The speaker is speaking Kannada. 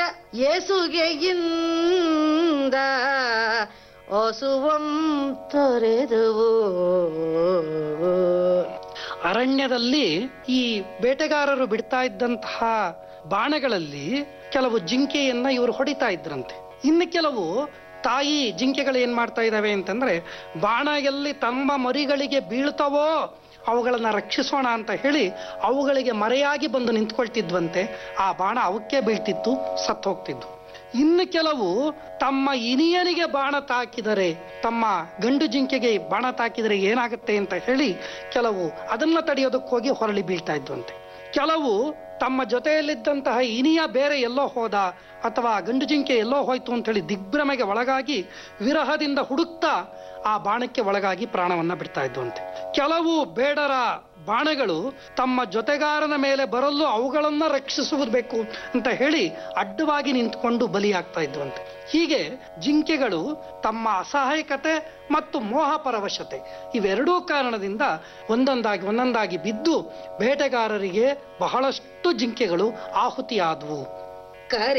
ಏಸುಗೆಯಿಂದ ಒಸುವಂ ತೊರೆದುವು ಅರಣ್ಯದಲ್ಲಿ ಈ ಬೇಟೆಗಾರರು ಬಿಡ್ತಾ ಇದ್ದಂತಹ ಬಾಣಗಳಲ್ಲಿ ಕೆಲವು ಜಿಂಕೆಯನ್ನ ಇವರು ಹೊಡಿತಾ ಇದ್ರಂತೆ ಇನ್ನು ಕೆಲವು ತಾಯಿ ಜಿಂಕೆಗಳು ಏನ್ ಮಾಡ್ತಾ ಇದಾವೆ ಅಂತಂದ್ರೆ ಬಾಣ ಎಲ್ಲಿ ತಮ್ಮ ಮರಿಗಳಿಗೆ ಬೀಳ್ತವೋ ಅವುಗಳನ್ನ ರಕ್ಷಿಸೋಣ ಅಂತ ಹೇಳಿ ಅವುಗಳಿಗೆ ಮರೆಯಾಗಿ ಬಂದು ನಿಂತ್ಕೊಳ್ತಿದ್ವಂತೆ ಆ ಬಾಣ ಅವಕ್ಕೆ ಬೀಳ್ತಿತ್ತು ಸತ್ತು ಹೋಗ್ತಿದ್ವು ಇನ್ನು ಕೆಲವು ತಮ್ಮ ಇನಿಯನಿಗೆ ಬಾಣ ತಾಕಿದರೆ ತಮ್ಮ ಗಂಡು ಜಿಂಕೆಗೆ ಬಾಣ ತಾಕಿದರೆ ಏನಾಗುತ್ತೆ ಅಂತ ಹೇಳಿ ಕೆಲವು ಅದನ್ನ ತಡೆಯೋದಕ್ಕೆ ಹೋಗಿ ಹೊರಳಿ ಬೀಳ್ತಾ ಇದ್ವಂತೆ ಕೆಲವು ತಮ್ಮ ಜೊತೆಯಲ್ಲಿದ್ದಂತಹ ಇನಿಯ ಬೇರೆ ಎಲ್ಲೋ ಹೋದ ಅಥವಾ ಗಂಡು ಜಿಂಕೆ ಎಲ್ಲೋ ಹೋಯ್ತು ಅಂತ ಹೇಳಿ ದಿಗ್ಭ್ರಮೆಗೆ ಒಳಗಾಗಿ ವಿರಹದಿಂದ ಹುಡುಕ್ತಾ ಆ ಬಾಣಕ್ಕೆ ಒಳಗಾಗಿ ಪ್ರಾಣವನ್ನ ಬಿಡ್ತಾ ಇದ್ವಂತೆ ಕೆಲವು ಬೇಡರ ಬಾಣಗಳು ತಮ್ಮ ಜೊತೆಗಾರನ ಮೇಲೆ ಬರಲು ಅವುಗಳನ್ನ ರಕ್ಷಿಸುವುದು ಅಂತ ಹೇಳಿ ಅಡ್ಡವಾಗಿ ನಿಂತ್ಕೊಂಡು ಬಲಿಯಾಗ್ತಾ ಇದ್ವಂತೆ ಹೀಗೆ ಜಿಂಕೆಗಳು ತಮ್ಮ ಅಸಹಾಯಕತೆ ಮತ್ತು ಮೋಹ ಪರವಶತೆ ಇವೆರಡೂ ಕಾರಣದಿಂದ ಒಂದೊಂದಾಗಿ ಒಂದೊಂದಾಗಿ ಬಿದ್ದು ಬೇಟೆಗಾರರಿಗೆ ಬಹಳಷ್ಟು ಜಿಂಕೆಗಳು ಆಹುತಿಯಾದವು ಕರೆ